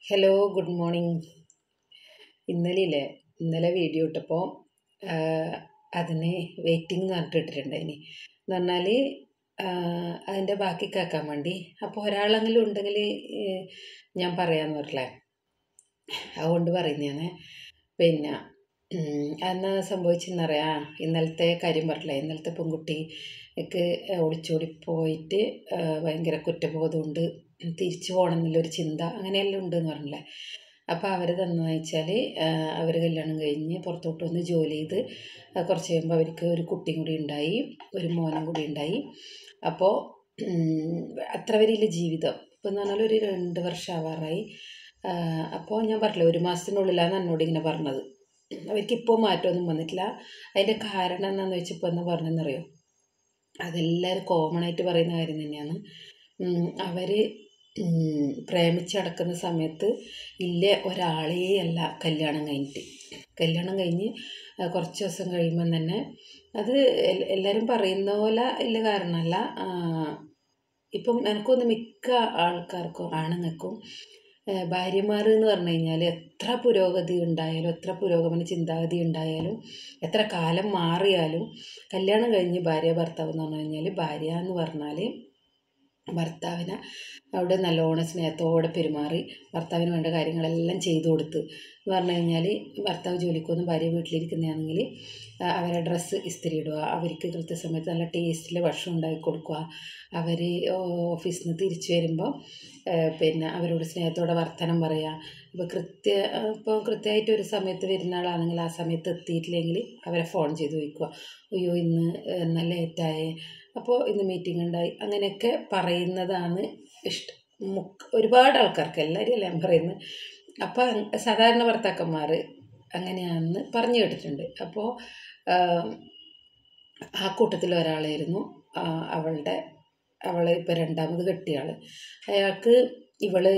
Hello good morning ഇന്നലെ ഇല്ലേ ഇന്നലെ വീഡിയോ ഇട്ടപ്പോൾ അതിന് വെയിറ്റിംഗ് എന്ന് പറഞ്ഞിട്ട് ഇട്ടിട്ടുണ്ടായിനി എന്ന് പറഞ്ഞാൽ അതിൻ്റെ ബാക്കി കേൾക്കാൻ വേണ്ടി അപ്പോൾ ഒരാളെങ്കിലും ഉണ്ടെങ്കിൽ ഞാൻ പറയാമെന്ന് പറഞ്ഞില്ലേ അതുകൊണ്ട് പറയുന്നതാണ് പിന്നെ അന്ന് സംഭവിച്ചെന്നറിയാം ഇന്നലത്തെ കാര്യം പറഞ്ഞില്ലേ ഇന്നലത്തെ പെൺകുട്ടിക്ക് ഒളിച്ചോടി പോയിട്ട് ഭയങ്കര കുറ്റബോധമുണ്ട് തിരിച്ചു പോകണം എന്നുള്ളൊരു ചിന്ത അങ്ങനെയെല്ലാം ഉണ്ടെന്ന് പറഞ്ഞില്ലേ അപ്പോൾ അവർ തന്നെന്ന് വെച്ചാൽ അവർ കല്യാണം കഴിഞ്ഞ് പുറത്തോട്ട് വന്ന് ജോലി ചെയ്ത് കുറച്ച് കഴിയുമ്പോൾ അവർക്ക് ഒരു കുട്ടിയും കൂടി ഉണ്ടായി ഒരു മോനും കൂടി ഉണ്ടായി അപ്പോൾ അത്ര വരെയുള്ള ജീവിതം ഇപ്പം എന്ന് പറഞ്ഞാൽ ഒരു രണ്ട് വർഷം ആവാറായി അപ്പോൾ ഞാൻ പറഞ്ഞില്ല ഒരു മാസത്തിനുള്ളിലാണ് എന്നോട് ഇങ്ങനെ പറഞ്ഞത് അവർക്കിപ്പോൾ മാറ്റമൊന്നും വന്നിട്ടില്ല അതിൻ്റെ കാരണം എന്താണെന്ന് വെച്ചപ്പോൾ എന്താ പറഞ്ഞതെന്നറിയോ അതെല്ലാവരും കോമൺ ആയിട്ട് പറയുന്ന കാര്യം തന്നെയാണ് അവർ പ്രേമിച്ചടക്കുന്ന സമയത്ത് ഇല്ല ഒരാളേ അല്ല കല്യാണം കഴിഞ്ഞിട്ട് കല്യാണം കഴിഞ്ഞ് കുറച്ച് ദിവസം കഴിയുമ്പം തന്നെ അത് എല്ലാവരും പറയുന്ന പോലെ ഇല്ല കാരണമല്ല ഇപ്പം എനിക്കൊന്ന് മിക്ക ആൾക്കാർക്കും ആണുങ്ങൾക്കും ഭാര്യമാർ എന്ന് പറഞ്ഞു കഴിഞ്ഞാൽ എത്ര പുരോഗതി ഉണ്ടായാലും എത്ര പുരോഗമന ചിന്താഗതി ഉണ്ടായാലും എത്ര കാലം മാറിയാലും കല്യാണം കഴിഞ്ഞ് ഭാര്യ ഭർത്താവ് എന്ന് പറഞ്ഞു കഴിഞ്ഞാൽ ഭാര്യ എന്ന് പറഞ്ഞാൽ ഭർത്താവിനെ അവിടെ നല്ലോണം സ്നേഹത്തോടെ പെരുമാറി ഭർത്താവിന് വേണ്ട കാര്യങ്ങളെല്ലാം ചെയ്തു കൊടുത്ത് എന്ന് പറഞ്ഞു കഴിഞ്ഞാൽ ഭർത്താവ് ജോലിക്കൊന്നും ഭാര്യ വീട്ടിലിരിക്കുന്നതാണെങ്കിൽ അവരെ ഡ്രസ്സ് ഇസ്തിരി ഇടുക അവർക്ക് കൃത്യസമയത്ത് നല്ല ടേസ്റ്റിൽ ഭക്ഷണം ഉണ്ടാക്കി കൊടുക്കുക അവർ ഓഫീസിൽ നിന്ന് തിരിച്ചു വരുമ്പോൾ പിന്നെ അവരോട് സ്നേഹത്തോടെ വർത്തനം പറയുക ഇപ്പോൾ കൃത്യ ഇപ്പോൾ കൃത്യമായിട്ട് ഒരു സമയത്ത് വരുന്ന ആളാണെങ്കിൽ ആ സമയത്ത് എത്തിയിട്ടില്ലെങ്കിൽ അവരെ ഫോൺ ചെയ്ത് ചോദിക്കുക അയ്യോ ഇന്ന് നല്ല ലേറ്റായേ അപ്പോൾ ഇന്ന് മീറ്റിംഗ് ഉണ്ടായി അങ്ങനെയൊക്കെ പറയുന്നതാണ് ഇഷ്ടം മുക്ക് ഒരുപാട് ആൾക്കാർക്ക് എല്ലാവരും എല്ലാം പറയുന്നത് അപ്പോൾ സാധാരണ ഭർത്താക്കന്മാർ അങ്ങനെയാണെന്ന് പറഞ്ഞു കേട്ടിട്ടുണ്ട് അപ്പോൾ ആ കൂട്ടത്തിൽ ഒരാളായിരുന്നു അവളുടെ അവൾ ഇപ്പോൾ രണ്ടാമത് കെട്ടിയ ആൾ അയാൾക്ക് ഇവള്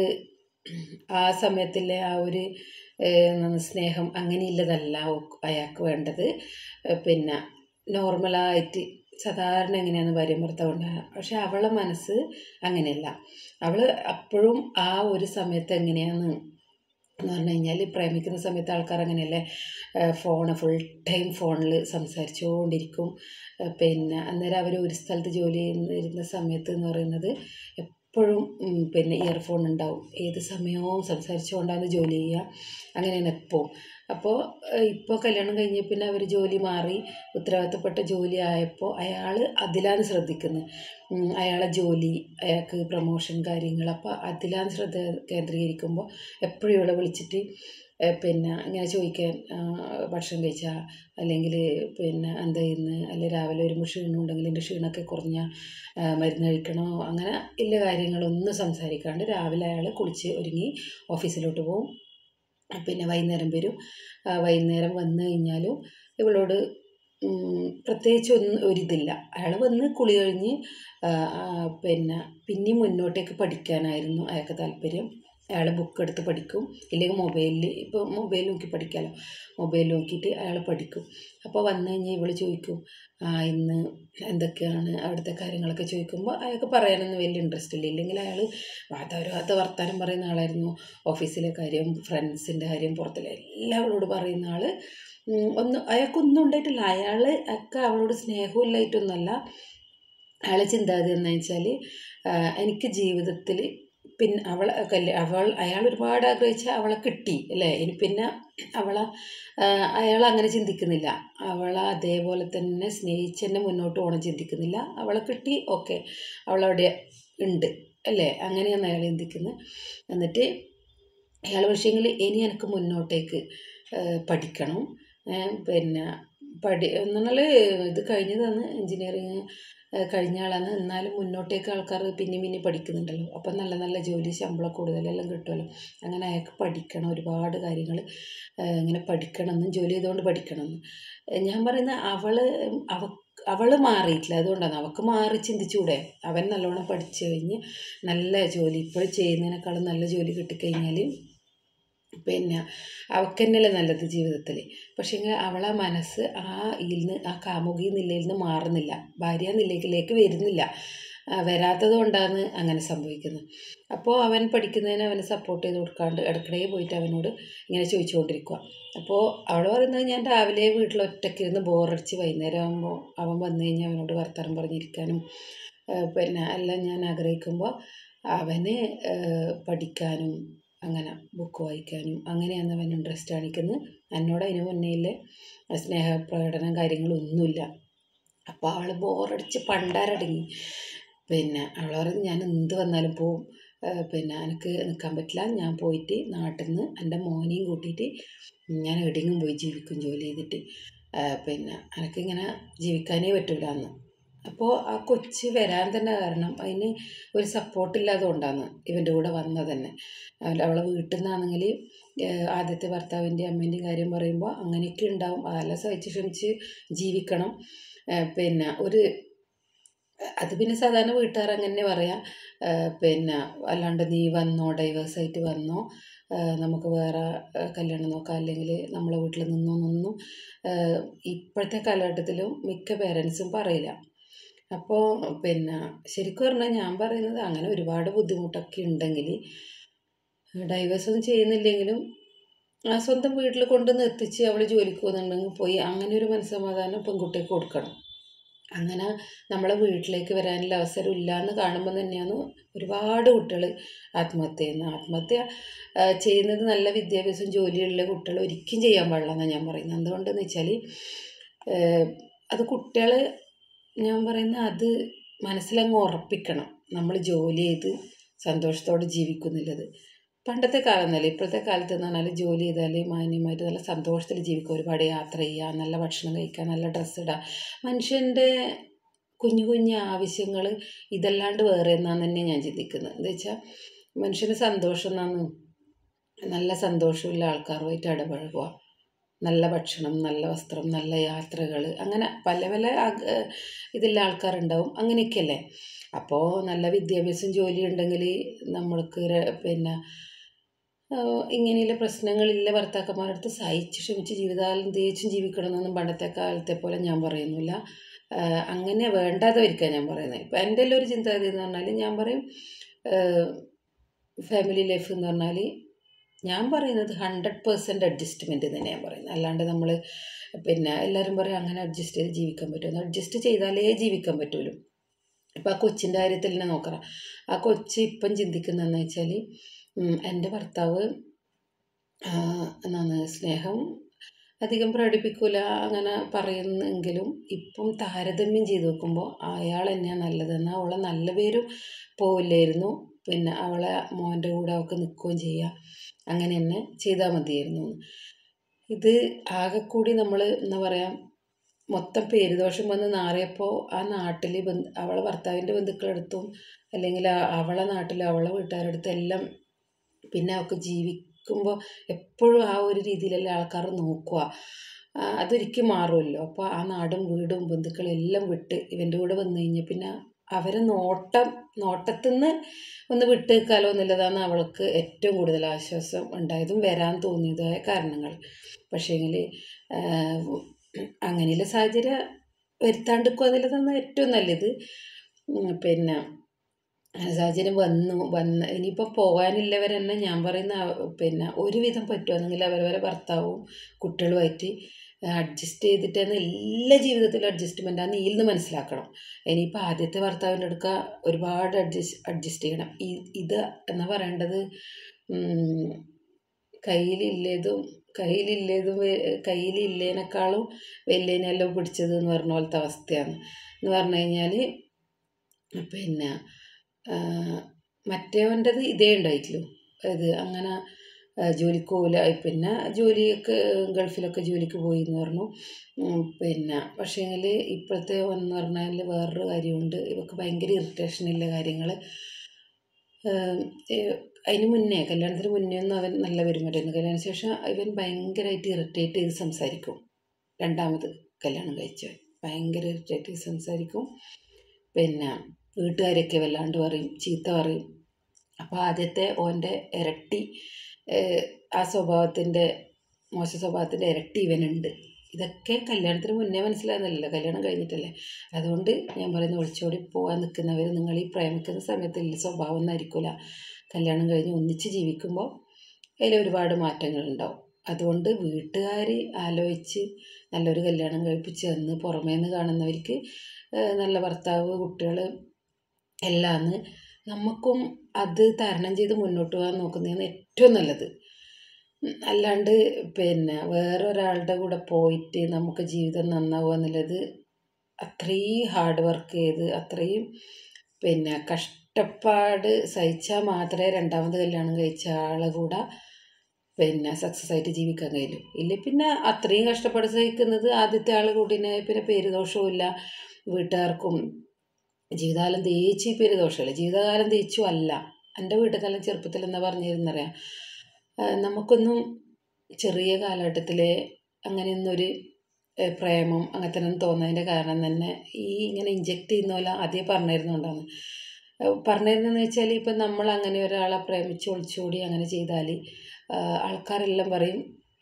ആ സമയത്തിലെ ആ ഒരു സ്നേഹം അങ്ങനെയുള്ളതല്ല അയാൾക്ക് വേണ്ടത് പിന്നെ നോർമലായിട്ട് സാധാരണ എങ്ങനെയാണ് ഭാര്യ ഭർത്താവ് ഉണ്ടാകുക പക്ഷെ അവളെ മനസ്സ് അങ്ങനെയല്ല അവൾ അപ്പോഴും ആ ഒരു സമയത്ത് എങ്ങനെയാണ് എന്ന് പറഞ്ഞു കഴിഞ്ഞാൽ പ്രേമിക്കുന്ന സമയത്ത് ആൾക്കാർ അങ്ങനെയല്ലേ ഫോണ് ഫുൾ ടൈം ഫോണിൽ സംസാരിച്ചുകൊണ്ടിരിക്കും പിന്നെ അന്നേരം അവർ ഒരു സ്ഥലത്ത് ജോലി ചെയ്യുന്നിരുന്ന സമയത്ത് എന്ന് പറയുന്നത് എപ്പോഴും പിന്നെ ഇയർഫോൺ ഉണ്ടാവും ഏത് സമയവും സംസാരിച്ചുകൊണ്ടാണ് ജോലി ചെയ്യുക അങ്ങനെയാണ് എപ്പോൾ അപ്പോൾ ഇപ്പോൾ കല്യാണം കഴിഞ്ഞ് പിന്നെ അവർ ജോലി മാറി ഉത്തരവാദിത്തപ്പെട്ട ജോലി ആയപ്പോൾ അയാൾ അതിലാണ് ശ്രദ്ധിക്കുന്നത് അയാളെ ജോലി അയാൾക്ക് പ്രൊമോഷൻ കാര്യങ്ങൾ അപ്പോൾ അതിലാണ് ശ്രദ്ധ കേന്ദ്രീകരിക്കുമ്പോൾ എപ്പോഴും ഇവളെ വിളിച്ചിട്ട് പിന്നെ ഇങ്ങനെ ചോദിക്കാൻ ഭക്ഷണം കഴിച്ചാൽ അല്ലെങ്കിൽ പിന്നെ എന്താ ഇന്ന് അല്ലെങ്കിൽ രാവിലെ വരുമ്പോൾ ക്ഷീണം ഉണ്ടെങ്കിൽ എൻ്റെ ക്ഷീണമൊക്കെ കുറഞ്ഞ മരുന്ന് കഴിക്കണോ അങ്ങനെ ഇല്ല കാര്യങ്ങളൊന്നും സംസാരിക്കാണ്ട് രാവിലെ അയാൾ കുളിച്ച് ഒരുങ്ങി ഓഫീസിലോട്ട് പോകും പിന്നെ വൈകുന്നേരം വരും വൈകുന്നേരം വന്നു കഴിഞ്ഞാലും ഇവളോട് പ്രത്യേകിച്ച് ഒന്നും ഒരിതില്ല അയാൾ വന്ന് കുളി കഴിഞ്ഞ് പിന്നെ പിന്നെയും മുന്നോട്ടേക്ക് പഠിക്കാനായിരുന്നു അയാൾക്ക് താല്പര്യം അയാൾ ബുക്ക് എടുത്ത് പഠിക്കും ഇല്ലെങ്കിൽ മൊബൈലിൽ ഇപ്പോൾ മൊബൈൽ നോക്കി പഠിക്കാമല്ലോ മൊബൈൽ നോക്കിയിട്ട് അയാൾ പഠിക്കും അപ്പോൾ വന്നു കഴിഞ്ഞാൽ ഇവൾ ചോദിക്കും ആ ഇന്ന് എന്തൊക്കെയാണ് അവിടുത്തെ കാര്യങ്ങളൊക്കെ ചോദിക്കുമ്പോൾ അയാൾക്ക് പറയാനൊന്നും വലിയ ഇൻട്രസ്റ്റ് ഇല്ല ഇല്ലെങ്കിൽ അയാൾ വാതാവരാത്ത വർത്താനം പറയുന്ന ആളായിരുന്നു ഓഫീസിലെ കാര്യം ഫ്രണ്ട്സിൻ്റെ കാര്യം പുറത്തിലെ എല്ലാം അവളോട് പറയുന്ന ആൾ ഒന്നും അയാൾക്കൊന്നും ഉണ്ടായിട്ടില്ല അയാൾ ഒക്കെ അവളോട് സ്നേഹവും ഇല്ലായിട്ടൊന്നുമല്ല അയാളെ ചിന്താഗതി എന്ന് വെച്ചാൽ എനിക്ക് ജീവിതത്തിൽ പിന്നെ അവൾ കല്യ അവൾ അയാൾ ഒരുപാട് ആഗ്രഹിച്ച അവളെ കിട്ടി അല്ലേ ഇനി പിന്നെ അവളെ അയാൾ അങ്ങനെ ചിന്തിക്കുന്നില്ല അവളെ അതേപോലെ തന്നെ സ്നേഹിച്ച് തന്നെ മുന്നോട്ട് പോകണം ചിന്തിക്കുന്നില്ല അവളെ കിട്ടി ഓക്കെ അവളവിടെ ഉണ്ട് അല്ലേ അങ്ങനെയാണ് അയാൾ ചിന്തിക്കുന്നത് എന്നിട്ട് അയാൾ പക്ഷേങ്കിൽ ഇനി എനിക്ക് മുന്നോട്ടേക്ക് പഠിക്കണം പിന്നെ പഠി എന്ന് പറഞ്ഞാൽ ഇത് കഴിഞ്ഞതാണ് എൻജിനീയറിങ് കഴിഞ്ഞ ആളാണ് എന്നാലും മുന്നോട്ടേക്ക് ആൾക്കാർ പിന്നെ പിന്നെ പഠിക്കുന്നുണ്ടല്ലോ അപ്പം നല്ല നല്ല ജോലി ശമ്പളം കൂടുതലെല്ലാം കിട്ടുമല്ലോ അങ്ങനെ അയാൾക്ക് പഠിക്കണം ഒരുപാട് കാര്യങ്ങൾ ഇങ്ങനെ പഠിക്കണമെന്നും ജോലി ചെയ്തുകൊണ്ട് പഠിക്കണമെന്നും ഞാൻ പറയുന്ന അവൾ അവ അവൾ മാറിയിട്ടില്ല അതുകൊണ്ടാണ് അവൾക്ക് മാറി ചിന്തിച്ചുകൂടെ അവൻ നല്ലോണം പഠിച്ചു കഴിഞ്ഞ് നല്ല ജോലി ഇപ്പോൾ ചെയ്യുന്നതിനേക്കാളും നല്ല ജോലി കിട്ടിക്കഴിഞ്ഞാൽ പിന്നെ അവൾക്ക് തന്നെയല്ലേ നല്ലത് ജീവിതത്തിൽ പക്ഷേ അവളെ മനസ്സ് ആ ഇതിൽ നിന്ന് ആ കാമുകി നിലയിൽ നിന്ന് മാറുന്നില്ല ഭാര്യ നിലയിലേക്ക് വരുന്നില്ല ആ, വരാത്തത് കൊണ്ടാണ് അങ്ങനെ സംഭവിക്കുന്നത് അപ്പോൾ അവൻ പഠിക്കുന്നതിന് അവന് സപ്പോർട്ട് ചെയ്ത് കൊടുക്കാണ്ട് ഇടയ്ക്കിടയിൽ പോയിട്ട് അവനോട് ഇങ്ങനെ ചോദിച്ചുകൊണ്ടിരിക്കുക അപ്പോൾ അവൾ പറയുന്നത് ഞാൻ രാവിലെ വീട്ടിൽ ഒറ്റയ്ക്കിരുന്ന് ബോറടിച്ച് വൈകുന്നേരം ആകുമ്പോൾ അവൻ വന്നു കഴിഞ്ഞാൽ അവനോട് വർത്തമാനം പറഞ്ഞിരിക്കാനും ആ, പിന്നെ എല്ലാം ഞാൻ ആഗ്രഹിക്കുമ്പോൾ അവന് ആ, പഠിക്കാനും അങ്ങനെ ബുക്ക് വായിക്കാനും അങ്ങനെയാണ് അവൻ ഇൻട്രസ്റ്റ് കാണിക്കുന്നത് എന്നോട് അതിന് മുന്നേയിലെ സ്നേഹപ്രകടനം കാര്യങ്ങളൊന്നുമില്ല അപ്പോൾ അവൾ ബോറടിച്ച് പണ്ടാരടങ്ങി പിന്നെ അവൾ പറഞ്ഞു ഞാൻ എന്ത് വന്നാലും പോവും ആ, പിന്നെ എനിക്ക് നിൽക്കാൻ പറ്റില്ല ഞാൻ പോയിട്ട് നാട്ടിൽ നിന്ന് എൻ്റെ മോനെയും കൂട്ടിയിട്ട് ഞാൻ എവിടെയെങ്കിലും പോയി ജീവിക്കും ജോലി ചെയ്തിട്ട് ആ, പിന്നെ എനിക്കിങ്ങനെ ജീവിക്കാനേ പറ്റില്ല എന്ന് അപ്പോൾ ആ കൊച്ച് വരാൻ തന്നെ കാരണം അതിന് ഒരു സപ്പോർട്ടില്ലാതെ കൊണ്ടാണ് ഇവൻ്റെ കൂടെ വന്നത് തന്നെ അവൾ- അവളെ വീട്ടിൽ നിന്നാണെങ്കിൽ ആദ്യത്തെ ഭർത്താവിൻ്റെ അമ്മേൻ്റെയും കാര്യം പറയുമ്പോൾ അങ്ങനെയൊക്കെ ഉണ്ടാവും അതെല്ലാം സഹിച്ച് ക്ഷമിച്ച് ജീവിക്കണം ആ, പിന്നെ ഒരു അത് പിന്നെ സാധാരണ വീട്ടുകാർ അങ്ങനെ പറയാം ആ, പിന്നെ അല്ലാണ്ട് നീ വന്നോ ഡൈവേഴ്സ് ആയിട്ട് വന്നോ ആ, നമുക്ക് വേറെ ആ, കല്യാണം നോക്കാം അല്ലെങ്കിൽ നമ്മളെ വീട്ടിൽ നിന്നോ നിന്നും ആ, ഇപ്പോഴത്തെ കാലഘട്ടത്തിലും മിക്ക പേരൻസും പറയില്ല അപ്പോൾ പിന്നെ ശരിക്കും പറഞ്ഞാൽ ഞാൻ പറയുന്നത് അങ്ങനെ ഒരുപാട് ബുദ്ധിമുട്ടൊക്കെ ഉണ്ടെങ്കിൽ ഡൈവേഴ്സ് ഒന്നും ചെയ്യുന്നില്ലെങ്കിലും ആ സ്വന്തം വീട്ടിൽ കൊണ്ടുവന്ന് എത്തിച്ച് അവൾ ജോലിക്ക് പോകുന്നുണ്ടെങ്കിൽ പോയി അങ്ങനെ ഒരു മനസ്സമാധാനം പെൺകുട്ടിക്ക് കൊടുക്കണം അങ്ങനെ നമ്മളെ വീട്ടിലേക്ക് വരാനുള്ള അവസരം ഇല്ല എന്ന് കാണുമ്പോൾ തന്നെയാണ് ഒരുപാട് കുട്ടികൾ ആത്മഹത്യ ചെയ്യുന്നത് ആത്മഹത്യ ആ, ചെയ്യുന്നത് നല്ല വിദ്യാഭ്യാസം ജോലിയുള്ള കുട്ടികൾ ഒരിക്കലും ചെയ്യാൻ പാടില്ല എന്നാണ് ഞാൻ പറയുന്നത് എന്തുകൊണ്ടെന്ന് വെച്ചാൽ അത് കുട്ടികൾ ഞാൻ പറയുന്നത് അത് മനസ്സിലങ്ങ് ഉറപ്പിക്കണം നമ്മൾ ജോലി ചെയ്ത് സന്തോഷത്തോടെ ജീവിക്കുന്നില്ലത് പണ്ടത്തെ കാലം എന്നല്ല ഇപ്പോഴത്തെ കാലത്ത് എന്ന് പറഞ്ഞാൽ ജോലി ചെയ്താൽ മാന്യമായിട്ട് നല്ല സന്തോഷത്തിൽ ജീവിക്കുക ഒരുപാട് യാത്ര ചെയ്യുക നല്ല ഭക്ഷണം കഴിക്കുക നല്ല ഡ്രസ്സ് ഇടുക മനുഷ്യൻ്റെ കുഞ്ഞു കുഞ്ഞു ആവശ്യങ്ങൾ ഇതല്ലാണ്ട് വേറെ എന്നാന്ന് തന്നെ ഞാൻ ചിന്തിക്കുന്നത് എന്താ വെച്ചാൽ മനുഷ്യന് സന്തോഷം എന്നാണ് നല്ല സന്തോഷമുള്ള ആൾക്കാരുമായിട്ട് ഇടപഴകുക നല്ല ഭക്ഷണം നല്ല വസ്ത്രം നല്ല യാത്രകൾ അങ്ങനെ പല പല ആഗ്- ഏഹ് ഇതിലുള്ള ആൾക്കാരുണ്ടാവും അങ്ങനെയൊക്കെയല്ലേ അപ്പോൾ നല്ല വിദ്യാഭ്യാസം ജോലി ഉണ്ടെങ്കിൽ നമ്മൾക്ക് ര- പിന്നെ ആഹ് ഇങ്ങനെയുള്ള പ്രശ്നങ്ങളില്ല ഭർത്താക്കന്മാരുടെ അടുത്ത് സഹിച്ച് ക്ഷമിച്ച് ജീവിതകാലം തേച്ചും ജീവിക്കണമെന്നൊന്നും പണ്ടത്തെ കാലത്തെ പോലെ ഞാൻ പറയുന്നില്ല ആഹ് അങ്ങനെ വേണ്ടാതെ വരിക്കാൻ ഞാൻ പറയുന്നത് ഇപ്പം എൻ്റെ എല്ലാം ഒരു ചിന്താഗതി എന്ന് പറഞ്ഞാൽ ഞാൻ പറയും ഫാമിലി ലൈഫ് എന്ന് പറഞ്ഞാൽ ഞാൻ പറയുന്നത് ഹൺഡ്രഡ് പേഴ്സൻറ്റ് അഡ്ജസ്റ്റ്മെൻറ്റ് തന്നെ ഞാൻ പറയുന്നത് അല്ലാണ്ട് നമ്മൾ പിന്നെ എല്ലാവരും പറയും അങ്ങനെ അഡ്ജസ്റ്റ് ചെയ്ത് ജീവിക്കാൻ പറ്റുമെന്ന് അഡ്ജസ്റ്റ് ചെയ്താലേ ജീവിക്കാൻ പറ്റുള്ളൂ ഇപ്പം ആ കൊച്ചിൻ്റെ കാര്യത്തിൽ തന്നെ നോക്കണം ആ കൊച്ച് ഇപ്പം ചിന്തിക്കുന്നതെന്ന് വെച്ചാൽ എൻ്റെ ഭർത്താവ് ആ, എന്താണ് സ്നേഹം അധികം പ്രകടിപ്പിക്കൂല അങ്ങനെ പറയുന്നെങ്കിലും ഇപ്പം താരതമ്യം ചെയ്ത് നോക്കുമ്പോൾ അയാൾ തന്നെയാണ് നല്ലതെന്ന് അവളെ നല്ല പേരും പോവില്ലായിരുന്നു പിന്നെ അവളെ മോൻ്റെ കൂടെ അവൾക്ക് നിൽക്കുകയും ചെയ്യുക അങ്ങനെ തന്നെ ചെയ്താൽ മതിയായിരുന്നു എന്ന്. ഇത് ആകെക്കൂടി നമ്മൾ എന്താ പറയുക മൊത്തം പേരുദോഷം വന്ന് നാറിയപ്പോൾ ആ നാട്ടിൽ ബന്ധു അവളെ ഭർത്താവിൻ്റെ ബന്ധുക്കളടുത്തും അല്ലെങ്കിൽ ആ- അവളെ നാട്ടിലും അവളെ വീട്ടുകാരടുത്തും എല്ലാം പിന്നെ അവൾക്ക് ജീവിക്കുമ്പോൾ എപ്പോഴും ആ ഒരു രീതിയിലല്ലേ ആൾക്കാർ നോക്കുക ആ, അതൊരിക്കലും മാറുമല്ലോ അപ്പോൾ ആ നാടും വീടും ബന്ധുക്കളും എല്ലാം വിട്ട് ഇവൻ്റെ കൂടെ വന്നു കഴിഞ്ഞാൽ പിന്നെ അവരെ നോട്ടം നോട്ടത്തിൽ നിന്ന് ഒന്ന് വിട്ട് നിൽക്കാലോ എന്നുള്ളതാണ് അവൾക്ക് ഏറ്റവും കൂടുതൽ ആശ്വാസം ഉണ്ടായതും വരാൻ തോന്നിയതായ കാരണങ്ങൾ പക്ഷേങ്കിൽ അങ്ങനെയുള്ള സാഹചര്യം വരുത്താണ്ടിരിക്കുക എന്നുള്ളതാണ് ഏറ്റവും നല്ലത് ഉം, പിന്നെ സാഹചര്യം വന്നു വന്ന് ഇനിയിപ്പോൾ പോകാനില്ലവർ തന്നെ ഞാൻ പറയുന്ന ആ- പിന്നെ ഒരുവിധം പറ്റുമെന്നെങ്കിൽ അവരവരെ ഭർത്താവും കുട്ടികളുമായിട്ട് അഡ്ജസ്റ്റ് ചെയ്തിട്ട് തന്നെ എല്ലാ ജീവിതത്തിലും അഡ്ജസ്റ്റ്മെൻറ്റാണ് ഇതിൽ നിന്ന് മനസ്സിലാക്കണം ഇനിയിപ്പോൾ ആദ്യത്തെ ഭർത്താവിൻ്റെ അടുക്ക ഒരുപാട് അഡ്ജസ്റ്റ് അഡ്ജസ്റ്റ് ചെയ്യണം ഈ ഇത് എന്ന് പറയേണ്ടത് ഉം, കയ്യിലില്ലേതും കയ്യിലില്ലേതും വെ- കയ്യിലില്ലേനേക്കാളും വലിയനെല്ലാം പിടിച്ചത് എന്ന് പറഞ്ഞ പോലത്തെ അവസ്ഥയാണ് എന്ന് പറഞ്ഞു കഴിഞ്ഞാൽ പിന്നെ ആ, മറ്റേവൻ്റെത് ഇതേ ഉണ്ടായിട്ടുള്ളൂ ഇത് അങ്ങനെ ആ, ജോലിക്ക് പോകില്ല പിന്നെ ജോലിയൊക്കെ ഗൾഫിലൊക്കെ ജോലിക്ക് പോയി എന്ന് പറഞ്ഞു ഉം, പിന്നെ പക്ഷേങ്കിൽ ഇപ്പോഴത്തെ എന്ന് പറഞ്ഞാൽ വേറൊരു കാര്യമുണ്ട് ഇവർക്ക് ഭയങ്കര ഇറിറ്റേഷനുള്ള കാര്യങ്ങൾ അതിന് മുന്നേ കല്യാണത്തിന് മുന്നേ ഒന്നും അവൻ നല്ല പെരുമാറ്റമായിരുന്നു കല്യാണത്തിന് ശേഷം ഇവൻ ഭയങ്കരമായിട്ട് ഇറിറ്റേറ്റ് ചെയ്ത് സംസാരിക്കും രണ്ടാമത് കല്യാണം കഴിച്ചവൻ ഭയങ്കര ഇറിറ്റേറ്റ് ചെയ്ത് സംസാരിക്കും പിന്നെ വീട്ടുകാരൊക്കെ വല്ലാണ്ട് പറയും ചീത്ത പറയും അപ്പോൾ ആദ്യത്തെ ഓൻ്റെ ഇരട്ടി ഏഹ്, ആ സ്വഭാവത്തിൻ്റെ മോശ സ്വഭാവത്തിൻ്റെ ഇരട്ടി ഇവനുണ്ട് ഇതൊക്കെ കല്യാണത്തിന് മുന്നേ മനസ്സിലാകുന്നില്ലല്ലോ കല്യാണം കഴിഞ്ഞിട്ടല്ലേ അതുകൊണ്ട് ഞാൻ പറയുന്നത് ഒളിച്ചോടി പോകാൻ നിൽക്കുന്നവർ നിങ്ങൾ ഈ പ്രേമിക്കുന്ന സമയത്തിൽ സ്വഭാവം ഒന്നും ആയിരിക്കില്ല കല്യാണം കഴിഞ്ഞ് ഒന്നിച്ച് ജീവിക്കുമ്പോൾ അതിൽ ഒരുപാട് മാറ്റങ്ങളുണ്ടാവും അതുകൊണ്ട് വീട്ടുകാർ ആലോചിച്ച് നല്ലൊരു കല്യാണം കഴിപ്പിച്ച് തന്ന് പുറമേ നിന്ന് കാണുന്നവർക്ക് ഏഹ്, നല്ല ഭർത്താവ് കുട്ടികൾ എല്ലാം ആണ് നമുക്കും അത് തരണം ചെയ്ത് മുന്നോട്ട് പോകാൻ നോക്കുന്നതാണ് ഏറ്റവും നല്ലത് ഉം, അല്ലാണ്ട് പിന്നെ വേറൊരാളുടെ കൂടെ പോയിട്ട് നമുക്ക് ജീവിതം നന്നാവുക എന്നുള്ളത് അത്രയും ഹാർഡ് വർക്ക് ചെയ്ത് അത്രയും പിന്നെ കഷ്ടപ്പാട് സഹിച്ചാൽ മാത്രമേ രണ്ടാമത് കല്യാണം കഴിച്ച ആളെ കൂടെ പിന്നെ സക്സസ് ആയിട്ട് ജീവിക്കാൻ കഴിയുള്ളൂ ഇല്ല പിന്നെ അത്രയും കഷ്ടപ്പാട് സഹിക്കുന്നത് ആദ്യത്തെ ആൾ കൂടിനെ പിന്നെ പേര് ദോഷവും ഇല്ല വീട്ടുകാർക്കും ജീവിതകാലം തേച്ച് പേര് ദോഷമില്ല ജീവിതകാലം തേച്ചും അല്ല എൻ്റെ വീട്ടിൽ ചെറുപ്പത്തിൽ എന്താ പറഞ്ഞിരുന്നറിയാം നമുക്കൊന്നും ചെറിയ കാലഘട്ടത്തിലെ അങ്ങനെയൊന്നൊരു ഏഹ്, പ്രേമം അങ്ങനത്തെ ഒന്നും തോന്നുന്നതിൻ്റെ കാരണം തന്നെ ഈ ഇങ്ങനെ ഇഞ്ചെക്ട് ചെയ്യുന്ന പോലെ ആദ്യം പറഞ്ഞിരുന്നുണ്ടാണ് പറഞ്ഞിരുന്നെന്ന് വെച്ചാൽ ഇപ്പം നമ്മൾ അങ്ങനെ ഒരാളെ പ്രേമിച്ച് ഒളിച്ചോടി അങ്ങനെ ചെയ്താൽ ആൾക്കാരെല്ലാം പറയും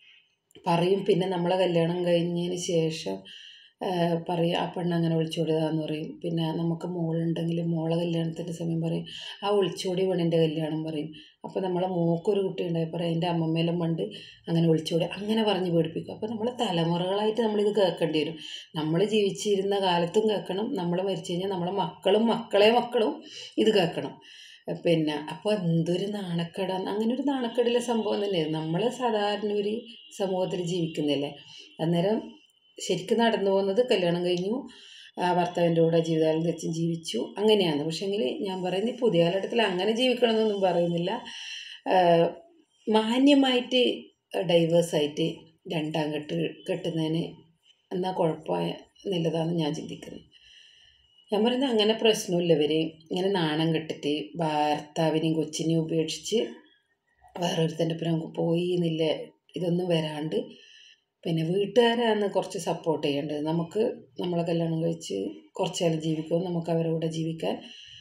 പറയും പിന്നെ നമ്മളെ കല്യാണം കഴിഞ്ഞതിന് ശേഷം ആഹ് പറയും ആ പെണ്ണ് അങ്ങനെ ഒളിച്ചോടിയതാന്ന് പറയും പിന്നെ നമുക്ക് മോളുണ്ടെങ്കിൽ മോളെ കല്യാണത്തിൻ്റെ സമയം പറയും ആ ഒളിച്ചോടി പെണ്ണിൻ്റെ കല്യാണം പറയും അപ്പോൾ നമ്മളെ മോക്കൊരു കുട്ടി ഉണ്ടായി പറയും എൻ്റെ അമ്മമ്മേലും പണ്ട് അങ്ങനെ ഒളിച്ചോടി അങ്ങനെ പറഞ്ഞ് പേടിപ്പിക്കും അപ്പോൾ നമ്മൾ തലമുറകളായിട്ട് നമ്മളിത് കേൾക്കേണ്ടി വരും നമ്മൾ ജീവിച്ചിരുന്ന കാലത്തും കേൾക്കണം നമ്മൾ മരിച്ചു കഴിഞ്ഞാൽ നമ്മളെ മക്കളും മക്കളെ മക്കളും ഇത് കേൾക്കണം പിന്നെ അപ്പോൾ എന്തൊരു നാണക്കേടാണ് അങ്ങനെ ഒരു നാണക്കേടിലെ സംഭവം തന്നെയാണ് നമ്മൾ സാധാരണ ഒരു സമൂഹത്തിൽ ജീവിക്കുന്നില്ലേ അന്നേരം ശരിക്കും നടന്നു പോകുന്നത് കല്യാണം കഴിഞ്ഞു ആ ഭർത്താവിൻ്റെ കൂടെ ജീവിതകാലം തെച്ചും ജീവിച്ചു അങ്ങനെയാണ് പക്ഷേങ്കിൽ ഞാൻ പറയുന്നത് ഈ പുതിയ കാലഘട്ടത്തിൽ അങ്ങനെ ജീവിക്കണമെന്നൊന്നും പറയുന്നില്ല ആ, മാന്യമായിട്ട് ഡൈവേഴ്സായിട്ട് രണ്ടാം കെട്ട് കെട്ടുന്നതിന് എന്നാൽ കുഴപ്പമായ നല്ലതാണെന്ന് ഞാൻ ചിന്തിക്കുന്നത് ഞാൻ പറയുന്നത് അങ്ങനെ പ്രശ്നമില്ല ഇവർ ഇങ്ങനെ നാണം കെട്ടിട്ട് ഭർത്താവിനെയും കൊച്ചിനെയും ഉപേക്ഷിച്ച് വേറൊരുത്തൻ്റെ ഒപ്പം പോയി എന്നില്ല ഇതൊന്നും വരാണ്ട് പിന്നെ വീട്ടുകാരാണ് കുറച്ച് സപ്പോർട്ട് ചെയ്യേണ്ടത് നമുക്ക് നമ്മളെ കല്യാണം കഴിച്ച് കുറച്ച് കാലം ജീവിക്കുമ്പോൾ നമുക്ക് അവരുടെ കൂടെ ജീവിക്കാൻ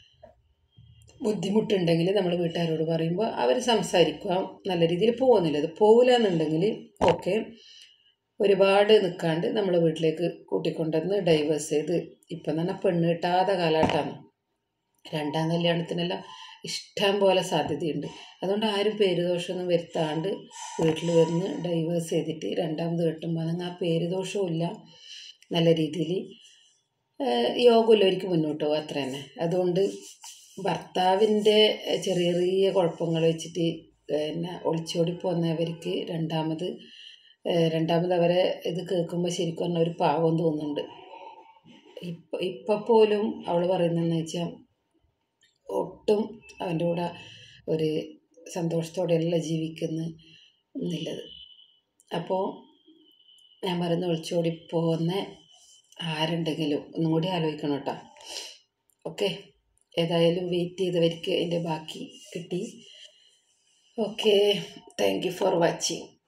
ബുദ്ധിമുട്ടുണ്ടെങ്കിൽ നമ്മൾ വീട്ടുകാരോട് പറയുമ്പോൾ അവർ സംസാരിക്കുക നല്ല രീതിയിൽ പോകുന്നില്ല അത് പോകില്ല എന്നുണ്ടെങ്കിൽ ഓക്കെ ഒരുപാട് നിൽക്കാണ്ട് നമ്മളെ വീട്ടിലേക്ക് കൂട്ടിക്കൊണ്ടുവന്ന് ഡൈവേഴ്സ് ചെയ്ത് ഇപ്പം തന്നെ പെണ്ണ് കിട്ടാത്ത കാലഘട്ടമാണ് രണ്ടാം കല്യാണത്തിനെല്ലാം ഇഷ്ടം പോലെ സാധ്യതയുണ്ട് അതുകൊണ്ട് ആരും പേരുദോഷമൊന്നും വരുത്താണ്ട് വീട്ടിൽ വന്ന് ഡൈവേഴ്സ് ചെയ്തിട്ട് രണ്ടാമത് കെട്ടുമ്പോൾ നിങ്ങൾ ആ പേരുദോഷവും ഇല്ല നല്ല രീതിയിൽ യോഗമുള്ളവർക്ക് മുന്നോട്ട് പോകും അത്ര തന്നെ അതുകൊണ്ട് ഭർത്താവിൻ്റെ ചെറിയ ചെറിയ കുഴപ്പങ്ങൾ വെച്ചിട്ട് പിന്നെ ഒളിച്ചോടി പോകുന്നവർക്ക് രണ്ടാമത് ഏഹ് രണ്ടാമത് അവരെ ഇത് കേൾക്കുമ്പോൾ ശരിക്കും പറഞ്ഞാൽ ഒരു പാവം തോന്നുന്നുണ്ട് ഇപ്പം ഇപ്പം പോലും അവൾ പറയുന്നതെന്ന് വെച്ചാൽ ഒട്ടും അവൻ്റെ കൂടെ ഒരു സന്തോഷത്തോടെയല്ല ജീവിക്കുന്നു എന്നുള്ളത് അപ്പോൾ ഞാൻ പറയുന്ന ഒളിച്ചോടി പോകുന്ന ആരുണ്ടെങ്കിലും ഒന്നും കൂടി ആലോചിക്കണം കേട്ടോ ഓക്കെ ഏതായാലും വെയിറ്റ് ചെയ്തവർക്ക് അതിൻ്റെ ബാക്കി കിട്ടി okay thank you for watching